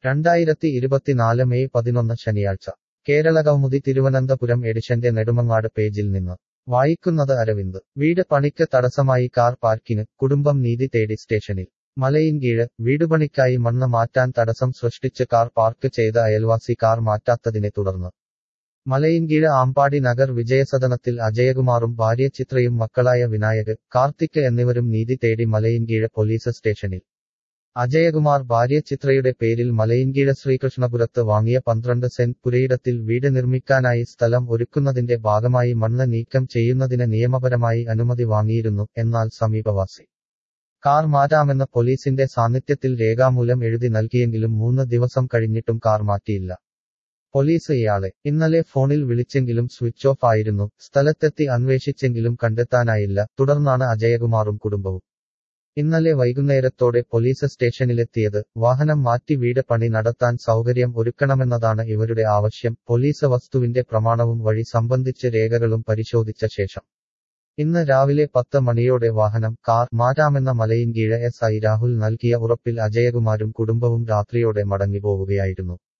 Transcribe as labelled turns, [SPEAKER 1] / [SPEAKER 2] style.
[SPEAKER 1] രണ്ടായിരത്തി ഇരുപത്തിനാല് മെയ് പതിനൊന്ന് ശനിയാഴ്ച കേരള കൗമുദി തിരുവനന്തപുരം എഡിഷന്റെ നെടുമങ്ങാട് പേജിൽ നിന്ന് വായിക്കുന്നത് അരവിന്ദ് വീട് പണിക്ക് തടസ്സമായി കാർ പാർക്കിന് കുടുംബം നീതി തേടി സ്റ്റേഷനിൽ മലയിൻകീഴ് വീടുപണിക്കായി മണ്ണ് മാറ്റാൻ തടസ്സം സൃഷ്ടിച്ച് കാർ പാർക്ക് ചെയ്ത അയൽവാസി കാർ മാറ്റാത്തതിനെ തുടർന്ന് മലയിൻകീഴ് ആമ്പാടി നഗർ വിജയസദനത്തിൽ അജയകുമാറും ഭാര്യ ചിത്രയും മക്കളായ വിനായക് കാർത്തിക് എന്നിവരും നീതി തേടി മലയിൻകീഴ് പോലീസ് സ്റ്റേഷനിൽ അജയകുമാർ ഭാര്യ ചിത്രയുടെ പേരിൽ മലയിൻകീഴ ശ്രീകൃഷ്ണപുരത്ത് വാങ്ങിയ പന്ത്രണ്ട് സെന്റ് പുരയിടത്തിൽ വീട് നിർമ്മിക്കാനായി സ്ഥലം ഒരുക്കുന്നതിന്റെ ഭാഗമായി മണ്ണ് നീക്കം ചെയ്യുന്നതിന് നിയമപരമായി അനുമതി വാങ്ങിയിരുന്നു എന്നാൽ സമീപവാസി കാർ മാറ്റാമെന്ന് പോലീസിന്റെ സാന്നിധ്യത്തിൽ രേഖാമൂലം എഴുതി നൽകിയെങ്കിലും മൂന്ന് ദിവസം കഴിഞ്ഞിട്ടും കാർ മാറ്റിയില്ല പോലീസ് ഇയാളെ ഇന്നലെ ഫോണിൽ വിളിച്ചെങ്കിലും സ്വിച്ച് ഓഫ് ആയിരുന്നു സ്ഥലത്തെത്തി അന്വേഷിച്ചെങ്കിലും കണ്ടെത്താനായില്ല തുടർന്നാണ് അജയകുമാറും കുടുംബവും ഇന്നലെ വൈകുന്നേരത്തോടെ പോലീസ് സ്റ്റേഷനിലെത്തിയത് വാഹനം മാറ്റി വീട് പണി നടത്താൻ സൗകര്യം ഒരുക്കണമെന്നതാണ് ഇവരുടെ ആവശ്യം പോലീസ് വസ്തുവിന്റെ പ്രമാണവും വഴി സംബന്ധിച്ച് രേഖകളും പരിശോധിച്ച ശേഷം ഇന്ന് രാവിലെ പത്ത് മണിയോടെ വാഹനം കാർ മാറ്റാമെന്ന മലയിൻകീഴ് എസ് ഐ രാഹുൽ നൽകിയ ഉറപ്പിൽ അജയകുമാരും കുടുംബവും രാത്രിയോടെ മടങ്ങിപ്പോവുകയായിരുന്നു